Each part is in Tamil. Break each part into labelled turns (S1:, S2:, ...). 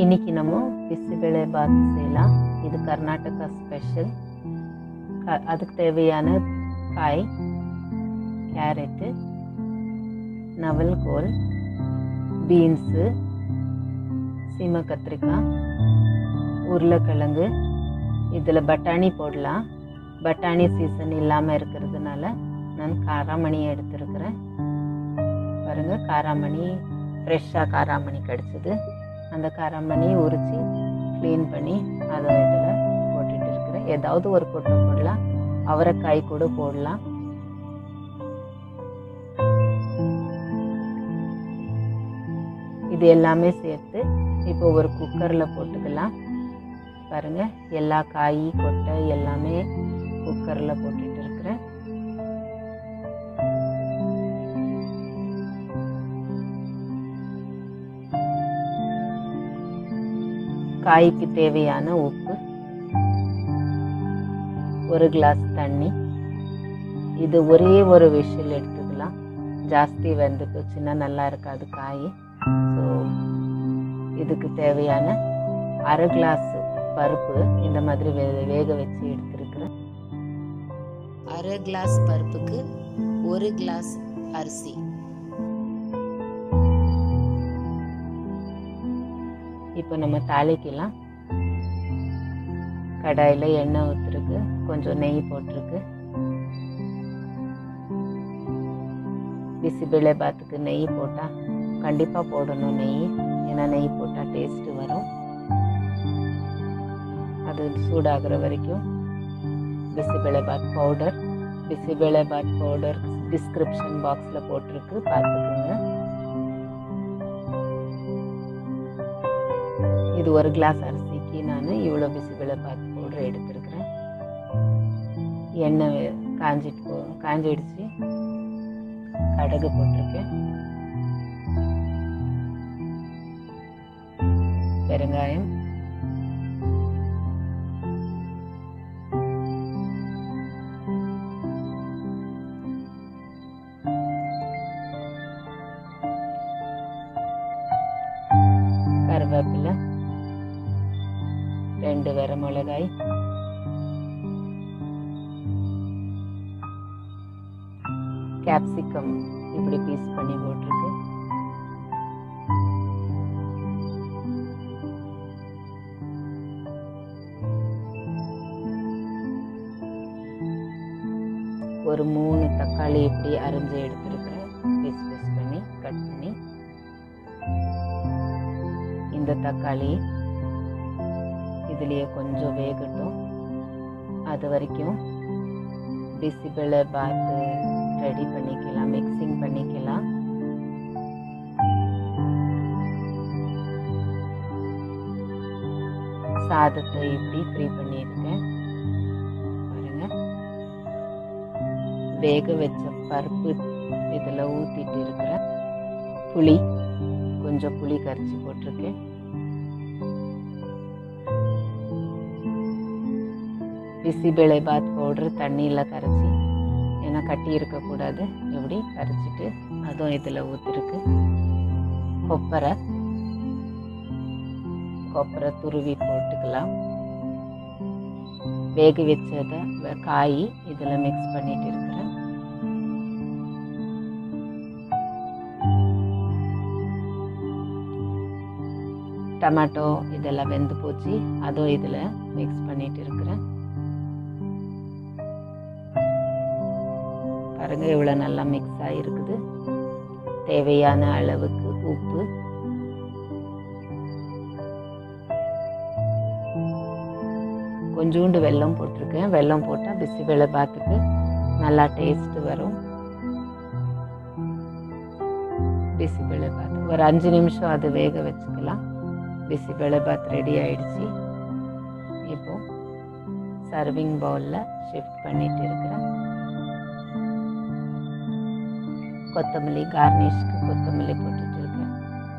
S1: இன்னைக்கு நம்ம பிசிಬೇಳೆ பாத் செய்யலாம் இது கர்நாடகா ஸ்பெஷல் க அதுக்கு தேவையான காய் கேரட்டு நவல்கோல் பீன்ஸு சீம கத்திரிக்காய் உருளைக்கிழங்கு இதில் பட்டாணி போடலாம் பட்டாணி சீசன் இல்லாமல் இருக்கிறதுனால நான் காராமணி எடுத்திருக்கிறேன் பாருங்கள் காராமணி ஃப்ரெஷ்ஷாக காராமணி கிடச்சிது அந்த காராமணி உரித்து க்ளீன் பண்ணி அதை இதில் போட்டுட்டு இருக்கிறேன் ஏதாவது ஒரு கொட்டை போடலாம் அவரைக்காய் கூட போடலாம் இது எல்லாமே சேர்த்து இப்போ ஒரு குக்கரில் போட்டுக்கலாம் பாருங்கள் எல்லா காய் கொட்டை எல்லாமே குக்கரில் போட்டுட்டு இருக்கிறேன் காய்க்கு தேவையான உப்பு ஒரு கிளாஸ் தண்ணி இது ஒரே ஒரு விஷில் எடுத்துக்கலாம் ஜாஸ்தி வெந்து போச்சுன்னா நல்லா இருக்காது காய் ஸோ இதுக்கு தேவையான அரை கிளாஸ் பருப்பு இந்த மாதிரி வே வேக வச்சு எடுத்துருக்குறேன்
S2: அரை கிளாஸ் பருப்புக்கு ஒரு கிளாஸ் அரிசி
S1: இப்போ நம்ம தாளிக்கலாம் கடாயில் எண்ணெய் ஊற்றுருக்கு கொஞ்சம் நெய் போட்டிருக்கு பிசிபிளை பாத்துக்கு நெய் போட்டால் கண்டிப்பாக போடணும் நெய் ஏன்னா நெய் போட்டால் டேஸ்ட்டு வரும் அது சூடாகிற வரைக்கும் bisi bele bath powder bisi bele bath powder description பாக்ஸில் போட்டிருக்கு பார்த்துக்குங்க இது ஒரு கிளாஸ் அரிசிக்கு நான் இவ்வளோ பிசிபிளை பாத் பவுடர் எடுத்துருக்கிறேன் எண்ணெய் காஞ்சிட்டு போ காஞ்சிடுச்சு கடுகு போட்டிருக்கேன் பெருங்காயம் கருவேப்பிலை ரெண்டு வர மிளகாய் கேப்சிகம் இப்படி பீஸ் பண்ணி போட்டிருக்கு ஒரு மூணு தக்காளி இப்படி அரிஞ்சு எடுத்துருக்கிறேன் பீஸ் பீஸ் பண்ணி கட் பண்ணி இந்த தக்காளி இதுலேயே கொஞ்சம் வேகட்டும் அது வரைக்கும் பிசிபிளை பாத்து ரெடி பண்ணிக்கலாம் மிக்சிங் பண்ணிக்கலாம் சாதத்தை இப்படி ஃப்ரீ பண்ணியிருக்கேன் பாருங்க வேக வச்ச பருப்பு இதில் ஊற்றிட்டு இருக்கிறேன் புளி கொஞ்சம் புளி கரைச்சி போட்டிருக்கேன் பிசிபேளை பாத் பவுடர் தண்ணியில் கரைச்சி ஏன்னா கட்டி இருக்கக்கூடாது இப்படி கரைச்சிட்டு அதுவும் இதில் ஊற்றிருக்கு கொப்பரை கொப்பரை துருவி போட்டுக்கலாம் வேக வச்சதை காய் இதில் மிக்ஸ் பண்ணிட்டு இருக்கிறேன் டமாட்டோ இதெல்லாம் வெந்து போச்சு அதுவும் இதில் மிக்ஸ் பண்ணிட்டு இருக்கிறேன் பாருங்க இவ்வளோ நல்லா மிக்ஸ் ஆகிருக்குது தேவையான அளவுக்கு உப்பு கொஞ்சோண்டு வெல்லம் போட்டிருக்கேன் வெல்லம் போட்டால் பிசிவேளை பாத்துக்கு நல்லா டேஸ்ட் வரும் பிசிவேளை பாத் ஒரு அஞ்சு நிமிஷம் அது வேக வச்சுக்கலாம் பிசிவேளை பாத் ரெடி ஆயிடுச்சு இப்போ சர்விங் பவுலில் ஷிஃப்ட் பண்ணிட்டு இருக்கிறேன் கொத்தமல்லி கார்னிஷ்க்கு கொத்தமல்லி போட்டுட்டு இருக்கேன்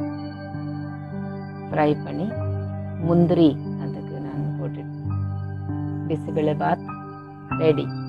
S1: ஃப்ரை பண்ணி முந்திரி அதுக்கு நான் போட்டுட்டு பிசிபிளை பாத் ரெடி